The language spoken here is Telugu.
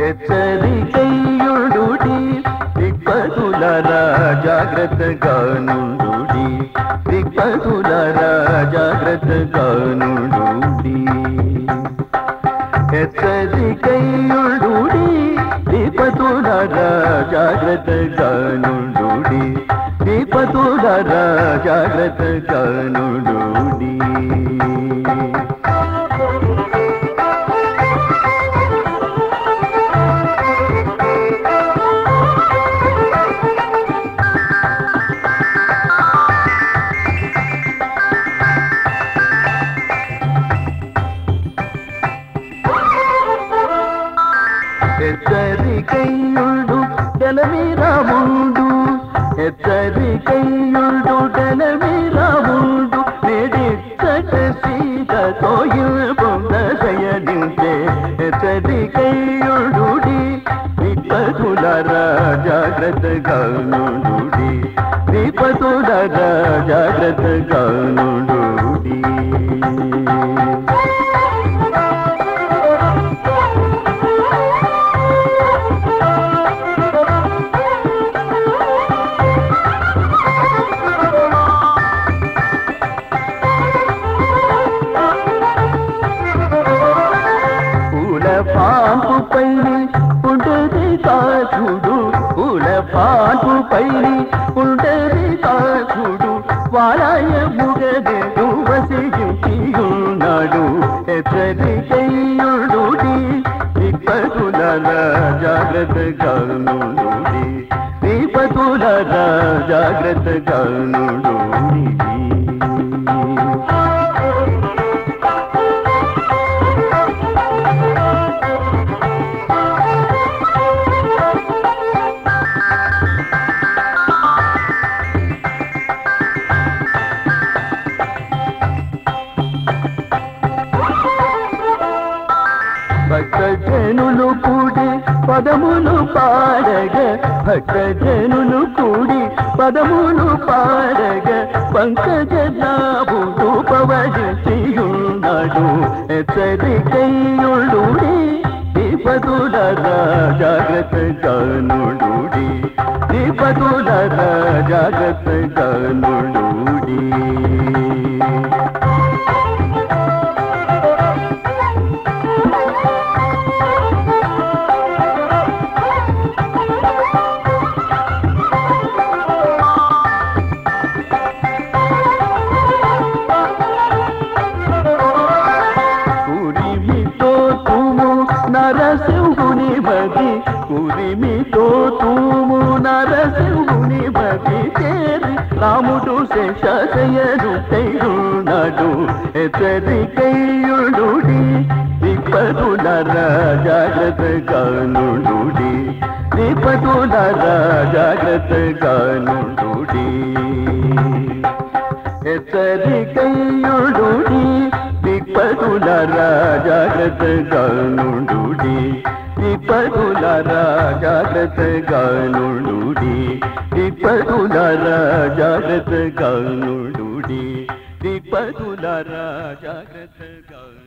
హెచ్చరికయ్యుడుడి దిక్పతులరా జాగ్రత్తగా నుండుడి దిక్పతులరా జాగ్రత్తగా నుండుడి హెచ్చరికయ్యుడుడి దీపతులరా జాగ్రత్తగా నుండుడి దీపతులరా జాగ్రత్తగా నుండుడి హెచ్చరికయ్యుడు డెలమీరాముడు హెచ్చరికయ్యుడు డెలమీరాముడు నేడిచ్చట సీతతో పొందయనించే హెచ్చరికయ్యుడుడి విపతులరా జాగ్రత్తగా నుండుడి విపతులరా జాగ్రత్తగా నుండుడి పూల పాంపు పైని ఉండేది కాచుడు పూల పాంపు పైని ఉండేది కాచుడు వారాయ ముగదేడు వసించి ఉన్నాడు హెచ్చరికయ్యుడుడి విపతుల జాగ్రత్తగా నుండుడి విపతుల జాగ్రత్తగా నుండుడి భక్తజనులు కూడి పదములు పాడగ భక్తజనులు కూడి పదములు పాడగ పంకజనాభుడు పవజియున్నాడు హెచ్చరికయ్యుడుడి దీపతుల జాగ్రత్తగా నుండుడి దీపతుల జాగ్రత్తగా నుండుడి కురిమితో తుము నరసింహుని మది కురిమితో తుము నరసింహుని మది చేరి రాముడు శేషయను తైరున్నాడు హెచ్చరికయ్యుడుడి విపతుల జాగ్రత్తగా నుండుడి విపతుల జాగ్రత్తగా నుండుడి హెచ్చరికయ్యుడుడి విపతుల జాగ్రత్తగా నుండుడి విపతుల జాగ్రత్తగా నుండుడి విపతుల జాగ్రత్తగా నుండుడి విపతుల జాగ్రత్తగా